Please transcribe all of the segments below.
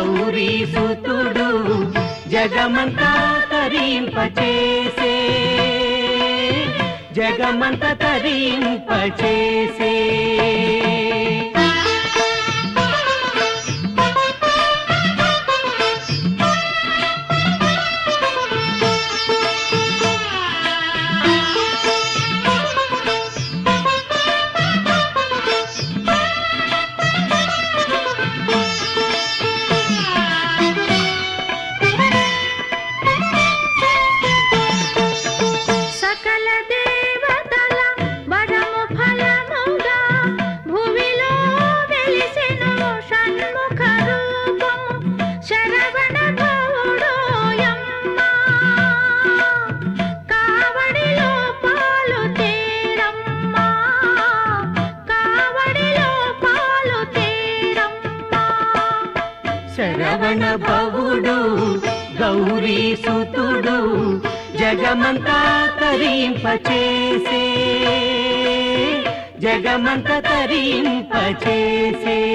గౌరీ సుతుడు జగమంతా తరింపచేసే జగమంత తరింపచేసే సకల దేవతల వరము ఫలముగా భువిలో వెలిసెను షణ్ముఖ రూపము శరవణ భవుడోయమ్మ కావడిలో పాలు తేరమ్మ కావడిలో పాలు తేరమ్మ శరవణ భవుడు గౌరీ సుతుడు జగమంతా తరింపచేసే జగమంత తరింపచేసే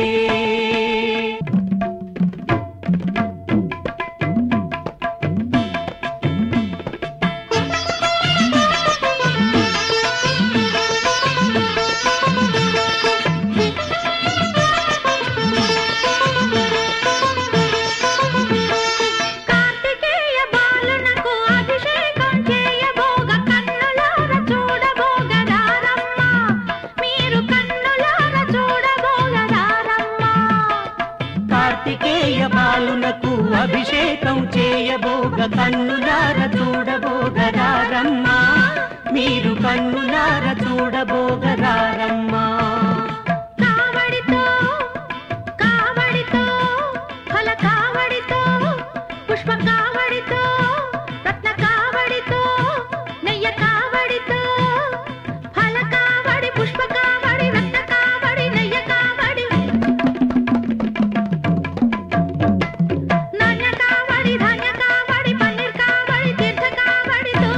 కార్తికేయ బాలునకు అభిషేకం చేయబోగ కన్నులార చూడబోగ రారమ్మ మీరు కన్నులార చూడబోగ రారమ్మ కార్తికేయ బాలునకు అభిషేకం చేయబోగ కన్నులార చూడబోగరారమ్మా మీరు కన్నులార చూడబోగరారమ్మా కావడితో కావడితో ఫల కావడితో పుష్ప కావడితో రత్న కావడితో నెయ్య కావడితో ఫల కావడి పుష్ప కావడి రత్న కావడి నెయ్య కావడి నాణ్య కావడి ధాన్య కావడి పన్నీర్ కావడి తీర్థ కావడితో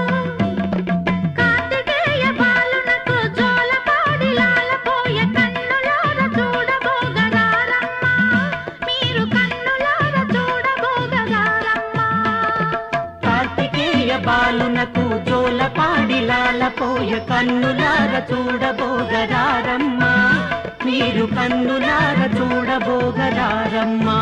కార్తికేయ బాలునకు జోలపాడి లాలపోయ కన్నులార చూడబోగరారమ్మ మీరు కన్నులార చూడబోగరారమ్మ కార్తికేయ బాలునకు జోలపాడి లాలపోయ కన్నులార చూడబోగరారమ్మా మీరు కన్నులార చూడబోగరారమ్మా